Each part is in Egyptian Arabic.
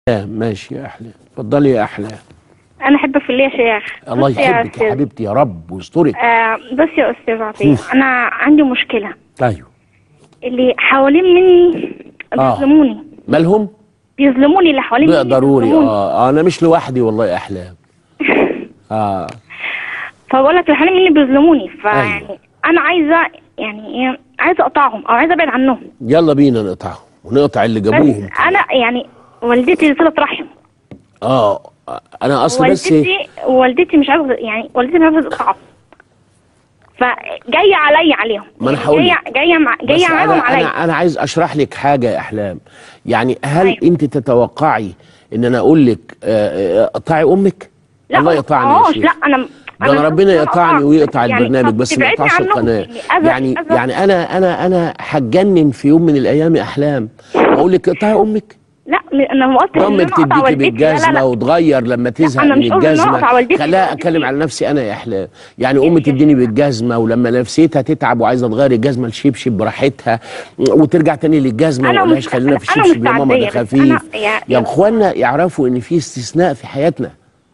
آه، ماشي يا احلى اتفضلي يا احلى انا احبك في الله يا شيخ الله بص يا يحبك يا أستاذ. حبيبتي يا رب ويسترك آه بص يا استاذ عطيه انا عندي مشكله ايوه اللي حوالين مني آه. بيظلموني مالهم بيظلموني اللي حوالين لا مني ضروري بيظلموني. اه آه، انا مش لوحدي والله يا احلام اه فبقول لك اللي حوالين مني بيظلموني فيعني انا عايزه يعني ايه عايزه اقطعهم او عايزه ابعد عنهم يلا بينا نقطعهم ونقطع اللي بس جابوهم انا يعني والدتي صله رحم اه انا اصل بس والدتي والدتي مش عايزه يعني والدتي مش عايزه تقطعهم فجايه عليا عليهم ما أنا يعني هقول جايه لك. جايه مع بس جايه معاهم انا عليا انا انا عايز اشرح لك حاجه يا احلام يعني هل أيوة. انت تتوقعي ان انا اقول لك آه، آه، قطعي امك لا الله ما يقطعني يا أقطعهاش، شيخ لا انا ده انا ربنا يقطعني ويقطع يعني البرنامج طب بس ما تبعدني يقطعش عنهم. القناه أذى- يعني أذى. يعني انا انا انا هتجنن في يوم من الايام يا احلام اقول لك اقطعي امك لا م- انا ما قلتش ان امك انا اقطع تديكي والدتي لا لا بالجزمه لا وتغير لما تزهق أنا من مش قصدي إن أنا أقطع الجزمه والدتي. خليها والدتي. اتكلم على نفسي انا يا احلام يعني امي تديني بالجزمه ولما نفسيتها تتعب وعايزه تغير الجزمه لشبشب براحتها وترجع تاني للجزمه أنا ولا مش- مش خلينا في أنا الشبشب يا ماما ده مستعدية، بس خفيف أنا- يا- يا اخوانا يعرفوا ان في استثناء في حياتنا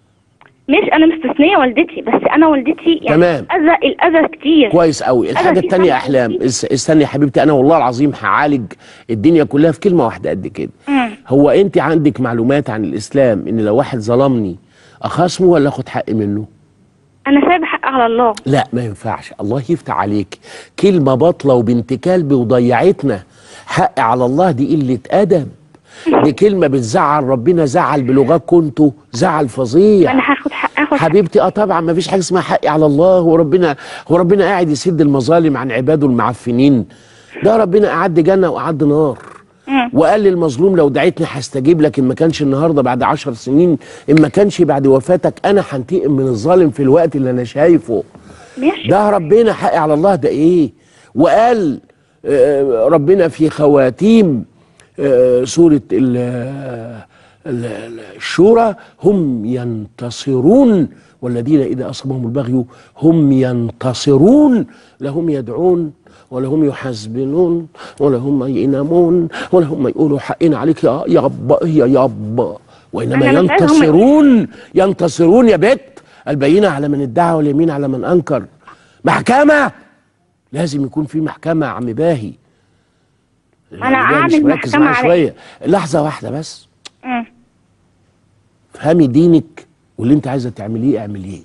مش انا مستثنيه والدتي بس انا والدتي يعني تمام. اذى الاذى كتير كويس قوي الحاجه في التانية يا حاجة احلام اس- استني يا حبيبتي انا والله العظيم هعالج الدنيا كلها في كلمه واحده قد كده مم. هو انت عندك معلومات عن الاسلام ان لو واحد ظلمني اخاصمه ولا اخد حقي منه انا سايبه حق على الله لا ما ينفعش الله يفتح عليك كلمة باطلة وبنت كلب وضيعتنا حق على الله دي قلة أدب دي كلمة بتزعل ربنا زعل بلغات كنتوا زعل فظيع انا هاخد حق اخد حق حبيبتي اه طبعا ما فيش حاجه اسمها حقي على الله هو ربنا هو ربنا قاعد يسد المظالم عن عباده المعفنين ده ربنا اعد جنه واعد نار مم. وقال للمظلوم لو دعيتني هستجيب لك ان ما كانش النهارده بعد عشر سنين ان ما كانش بعد وفاتك انا هنتقم من الظالم في الوقت اللي انا شايفه ماشي ده ربنا حقي على الله ده ايه وقال آه، ربنا في خواتيم آه، سورة ال- ال- ال- الشورى هم ينتصرون والذين إذا أصابهم البغي هم ينتصرون لهم يدعون ولهم يحسبنون ولهم ينامون ولهم يقولوا حقنا عليك يا ياب يا ياب وإنما أنا مش عايزة هم- ينتصرون ينتصرون يا بت البينة على من ادعى واليمين على من أنكر محكمة لازم يكون في محكمة يا عم باهي أنا يعني ده مش أعمل مركز محكمة معايا على شوية لحظة واحدة بس مم. افهمي دينك واللي انت عايزة تعمليه اعمليه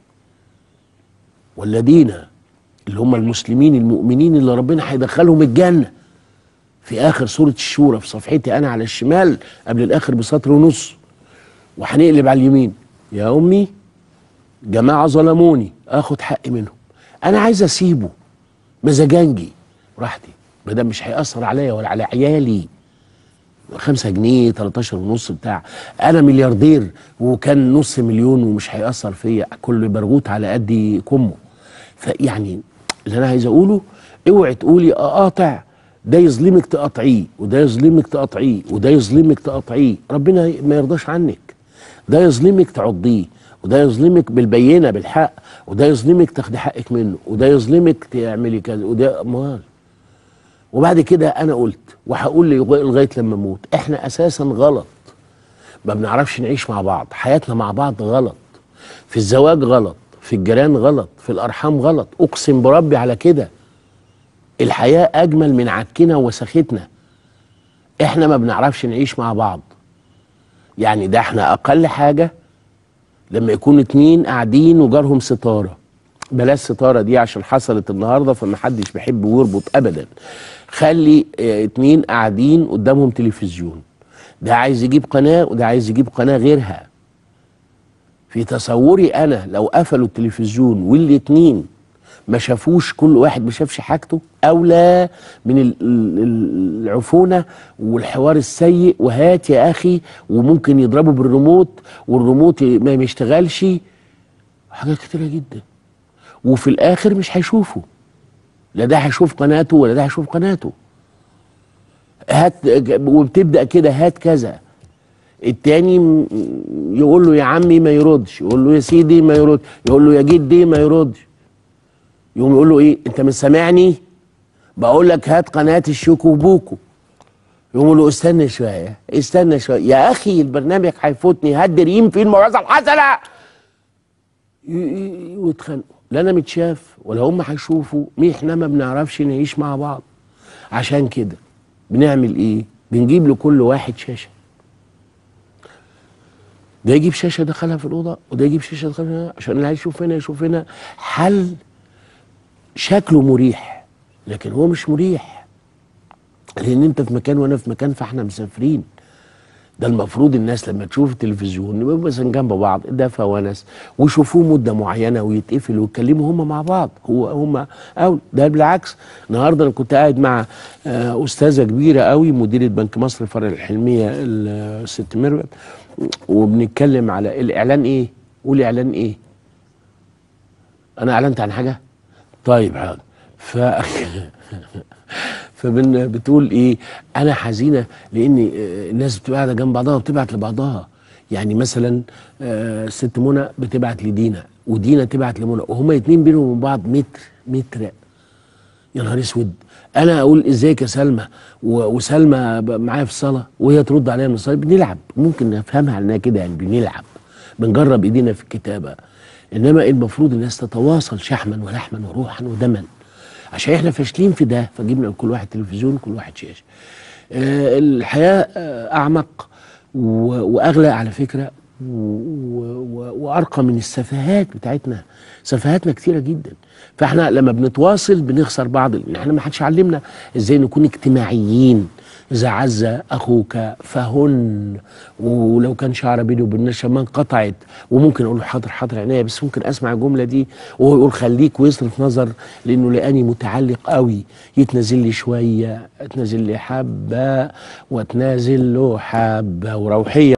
والذين اللي هم المسلمين المؤمنين اللي ربنا هيدخلهم الجنة في آخر سورة الشورى في صفحتي أنا على الشمال قبل الآخر بسطر ونص وهنقلب على اليمين يا أمي جماعة ظلموني آخد حقي منهم أنا عايز أسيبه مزاجنجي براحتي ما دام مش هيأثر عليا ولا على عيالي خمسة جنيه 13 ونص بتاع انا ملياردير وكان نص مليون ومش هيأثر فيا كل برغوت على قد كمه فيعني اللي انا عايز اقوله اوعي تقولي اقاطع ده يظلمك تقاطعيه وده يظلمك تقاطعيه وده يظلمك تقاطعيه ربنا ما يرضاش عنك ده يظلمك تعضيه وده يظلمك بالبينه بالحق وده يظلمك تاخدي حقك منه وده يظلمك تعملي كذا وده امال وبعد كده انا قلت وهقول لغايه لغاية لما اموت احنا اساسا غلط ما بنعرفش نعيش مع بعض حياتنا مع بعض غلط في الزواج غلط في الجيران غلط في الارحام غلط اقسم بربي على كده الحياه اجمل من عكنا وسختنا احنا ما بنعرفش نعيش مع بعض يعني ده احنا اقل حاجه لما يكون اتنين قاعدين وجارهم ستاره بلاش ستاره دي عشان حصلت النهارده فمحدش بيحب يربط ابدا خلي اه، اتنين قاعدين قدامهم تلفزيون ده عايز يجيب قناه وده عايز يجيب قناه غيرها في تصوري انا لو قفلوا التلفزيون والاتنين ما شافوش كل واحد ما شافش حاجته اولى من ال- ال- العفونه والحوار السيء وهات يا اخي وممكن يضربوا بالريموت والريموت ما بيشتغلش حاجات كتيره جدا وفي الاخر مش هيشوفوا لا ده هيشوف قناته ولا ده هيشوف قناته هات وبتبدا كده هات كذا التاني م- يقول له يا عمي ما يردش يقول له يا سيدي ما يرد يقول له يا جدي ما يردش يقوم يقول له ايه انت مش سامعني بقول لك هات قناه الشوكو وبوكو يقوموا له استنى شويه استنى شويه يا اخي البرنامج هيفوتني هات ريم فين الموعظه الحسنه ي- ي- ويتخانقوا لا انا متشاف ولا هم هيشوفوا مين احنا ما بنعرفش نعيش مع بعض عشان كده بنعمل ايه بنجيب لكل واحد شاشه ده يجيب شاشه دخلها في الاوضه وده يجيب شاشه دخلها هنا عشان اللي عايز يشوف هنا يشوف هنا حل شكله مريح لكن هو مش مريح لان انت في مكان وانا في مكان فاحنا مسافرين ده المفروض الناس لما تشوف التلفزيون يبقوا مثلا جنب بعض ده فونس ويشوفوه مده معينه ويتقفل ويتكلموا هم مع بعض هو هم او ده بالعكس النهارده انا كنت قاعد مع آه، استاذه كبيره قوي مديره بنك مصر فرع الحلميه الست ميرفت وبنتكلم على الاعلان ايه قول اعلان ايه انا اعلنت عن حاجه طيب حاضر ف فبن بتقول ايه انا حزينه لان آه، الناس بتبقى قاعده جنب بعضها وبتبعت لبعضها يعني مثلا آه، الست منى بتبعت لدينا ودينا تبعت لمنى وهما اتنين بينهم وبين بعض متر متر يا نهار اسود انا اقول ازيك يا سلمى و- وسلمى ب- معايا في الصلاه وهي ترد عليا من الصلاه بنلعب ممكن نفهمها انها كده يعني بنلعب بنجرب ايدينا في الكتابه انما المفروض الناس تتواصل شحما ولحما وروحا ودما عشان احنا فاشلين في ده فجبنا لكل واحد تلفزيون كل واحد شاشه آه الحياه آه اعمق و- واغلى على فكره و- و- وارقى من السفاهات بتاعتنا سفاهاتنا كتيره جدا فاحنا لما بنتواصل بنخسر بعض لان احنا ما حدش علمنا ازاي نكون اجتماعيين اذا عز اخوك فهن ولو كان شعر بيني وبين الناس ما انقطعت وممكن اقول له حاضر حاضر عينيا بس ممكن اسمع الجمله دي وهو يقول خليك ويصرف نظر لانه لقاني متعلق قوي يتنازل لي شويه اتنازل لي حبه واتنازل له حبه وروحيه